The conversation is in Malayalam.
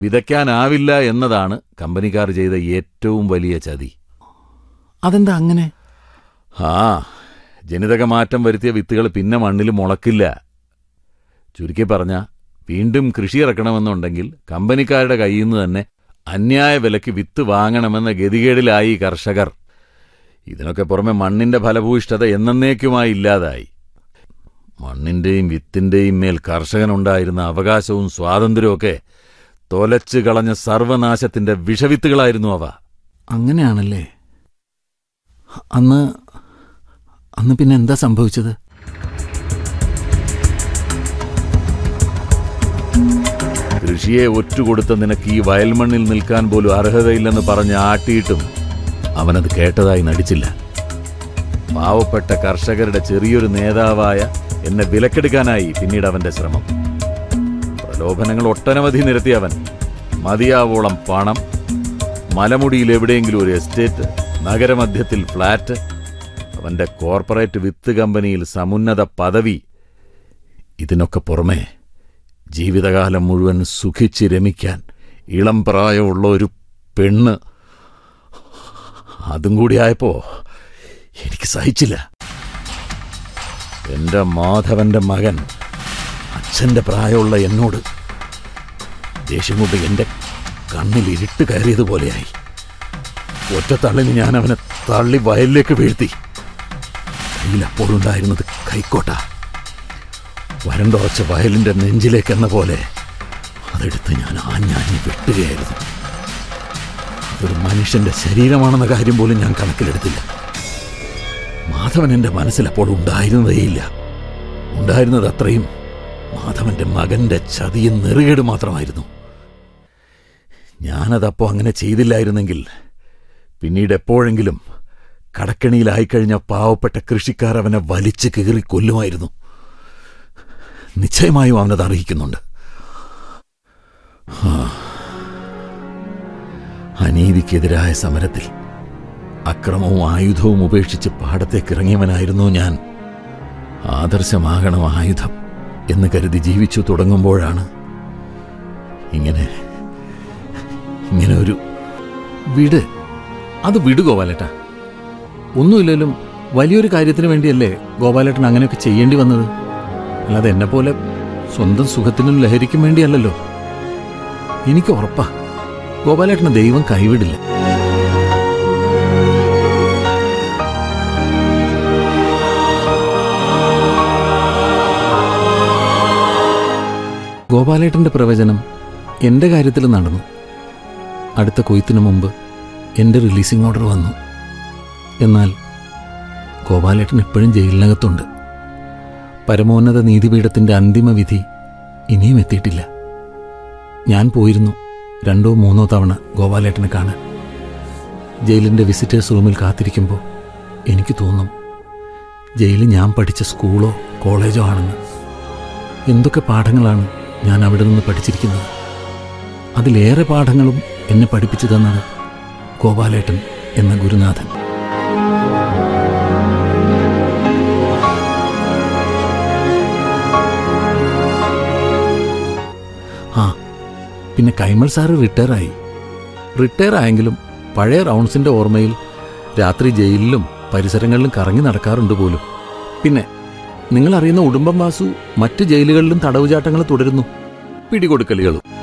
വിതയ്ക്കാനാവില്ല എന്നതാണ് കമ്പനിക്കാർ ചെയ്ത ഏറ്റവും വലിയ ചതി അതെന്താ അങ്ങനെ ആ ജനിതക മാറ്റം വരുത്തിയ വിത്തുകൾ പിന്നെ മണ്ണിൽ മുളക്കില്ല ചുരുക്കി പറഞ്ഞ വീണ്ടും കൃഷി ഇറക്കണമെന്നുണ്ടെങ്കിൽ കമ്പനിക്കാരുടെ കയ്യിൽ നിന്ന് തന്നെ അന്യായ വിലയ്ക്ക് വിത്ത് വാങ്ങണമെന്ന ഗതികേടിലായി കർഷകർ ഇതിനൊക്കെ പുറമെ മണ്ണിന്റെ ഫലഭൂയിഷ്ഠത എന്നേക്കുമായി ഇല്ലാതായി മണ്ണിന്റെയും വിത്തിന്റെയും മേൽ കർഷകനുണ്ടായിരുന്ന അവകാശവും സ്വാതന്ത്ര്യവും തൊലച്ചു കളഞ്ഞ സർവനാശത്തിന്റെ വിഷവിത്തുകളായിരുന്നു അവ അങ്ങനെയാണല്ലേ അന്ന് അന്ന് പിന്നെ എന്താ സംഭവിച്ചത് കൃഷിയെ ഒറ്റുകൊടുത്ത നിനക്ക് ഈ വയൽമണ്ണിൽ നിൽക്കാൻ പോലും അർഹതയില്ലെന്ന് പറഞ്ഞ് ആട്ടിയിട്ടും അവനത് കേട്ടതായി നടിച്ചില്ല പാവപ്പെട്ട കർഷകരുടെ ചെറിയൊരു നേതാവായ എന്നെ വിലക്കെടുക്കാനായി പിന്നീട് അവന്റെ ശ്രമം പ്രലോഭനങ്ങൾ ഒട്ടനവധി നിരത്തി അവൻ മതിയാവോളം പണം മലമുടിയിൽ എവിടെയെങ്കിലും ഒരു എസ്റ്റേറ്റ് നഗരമധ്യത്തിൽ ഫ്ളാറ്റ് അവന്റെ കോർപ്പറേറ്റ് വിത്ത് കമ്പനിയിൽ സമുന്നത പദവി ഇതിനൊക്കെ പുറമെ ജീവിതകാലം മുഴുവൻ സുഖിച്ച് രമിക്കാൻ ഇളം പ്രായമുള്ള ഒരു പെണ്ണ് അതും കൂടിയായപ്പോ എനിക്ക് സഹിച്ചില്ല എന്റെ മാധവന്റെ മകൻ അച്ഛന്റെ പ്രായമുള്ള എന്നോട് ദേഷ്യം കൊണ്ട് എന്റെ കണ്ണിൽ ഇരുട്ട് കയറിയതുപോലെയായി ഒറ്റത്തള്ളിന് ഞാൻ അവനെ തള്ളി വയലിലേക്ക് വീഴ്ത്തി കയ്യിൽ അപ്പോഴുണ്ടായിരുന്നത് കൈക്കോട്ട വരണ്ടുറച്ച വയലിന്റെ നെഞ്ചിലേക്കെന്ന പോലെ അതെടുത്ത് ഞാൻ ആഞ്ഞാഞ്ഞ് വെട്ടുകയായിരുന്നു അതൊരു മനുഷ്യന്റെ ശരീരമാണെന്ന കാര്യം പോലും ഞാൻ കണക്കിലെടുത്തില്ല മാധവൻ എന്റെ മനസ്സിൽ അപ്പോൾ ഉണ്ടായിരുന്നതേയില്ല ഉണ്ടായിരുന്നത് അത്രയും മാധവന്റെ മകന്റെ ചതിയും നെറുകേട് മാത്രമായിരുന്നു ഞാനതപ്പോ അങ്ങനെ ചെയ്തില്ലായിരുന്നെങ്കിൽ പിന്നീട് എപ്പോഴെങ്കിലും കടക്കണിയിലായിക്കഴിഞ്ഞ പാവപ്പെട്ട കൃഷിക്കാർ അവനെ വലിച്ചു കീറി കൊല്ലുമായിരുന്നു നിശ്ചയമായും അവനത് അറിയിക്കുന്നുണ്ട് ആ. അനീതിക്കെതിരായ സമരത്തിൽ അക്രമവും ആയുധവും ഉപേക്ഷിച്ച് പാടത്തേക്ക് ഇറങ്ങിയവനായിരുന്നു ഞാൻ ആദർശമാകണം ആയുധം എന്ന് കരുതി ജീവിച്ചു തുടങ്ങുമ്പോഴാണ് ഇങ്ങനെ ഇങ്ങനെ ഒരു വിട് അത് വിട് ഗോപാലേട്ട ഒന്നുമില്ലെങ്കിലും വലിയൊരു കാര്യത്തിന് വേണ്ടിയല്ലേ ഗോപാലേട്ടൻ അങ്ങനെയൊക്കെ ചെയ്യേണ്ടി വന്നത് അല്ലാതെ എന്നെ പോലെ സ്വന്തം സുഖത്തിനും ലഹരിക്കും വേണ്ടിയല്ലല്ലോ എനിക്ക് ഉറപ്പാ ഗോപാലേട്ടനെ ദൈവം കൈവിടില്ല ഗോപാലേട്ടന്റെ പ്രവചനം എന്റെ കാര്യത്തിൽ നടന്നു അടുത്ത കൊയ്ത്തിനു മുമ്പ് എന്റെ റിലീസിംഗ് ഓർഡർ വന്നു എന്നാൽ ഗോപാലേട്ടൻ ഇപ്പോഴും ജയിലിനകത്തുണ്ട് പരമോന്നത നീതിപീഠത്തിന്റെ അന്തിമ വിധി ഇനിയും എത്തിയിട്ടില്ല ഞാൻ പോയിരുന്നു രണ്ടോ മൂന്നോ തവണ ഗോപാലേട്ടനെ കാണാൻ ജയിലിന്റെ വിസിറ്റേഴ്സ് റൂമിൽ കാത്തിരിക്കുമ്പോൾ എനിക്ക് തോന്നും ജയിലിൽ ഞാൻ പഠിച്ച സ്കൂളോ കോളേജോ ആണെന്ന് എന്തൊക്കെ പാഠങ്ങളാണ് ഞാൻ അവിടെ നിന്ന് പഠിച്ചിരിക്കുന്നത് അതിലേറെ പാഠങ്ങളും എന്നെ പഠിപ്പിച്ചു തന്നത് ഗോപാലേട്ടൻ എന്ന ഗുരുനാഥൻ ആ പിന്നെ കൈമൾ സാറ് റിട്ടയറായി റിട്ടയർ ആയെങ്കിലും പഴയ റൗണ്ട്സിന്റെ ഓർമ്മയിൽ രാത്രി ജയിലിലും പരിസരങ്ങളിലും കറങ്ങി നടക്കാറുണ്ട് പോലും പിന്നെ നിങ്ങൾ അറിയുന്ന ഉടുമ്പം വാസു മറ്റ് ജയിലുകളിലും തടവുചാട്ടങ്ങൾ തുടരുന്നു പിടികൊടുക്കലുകളും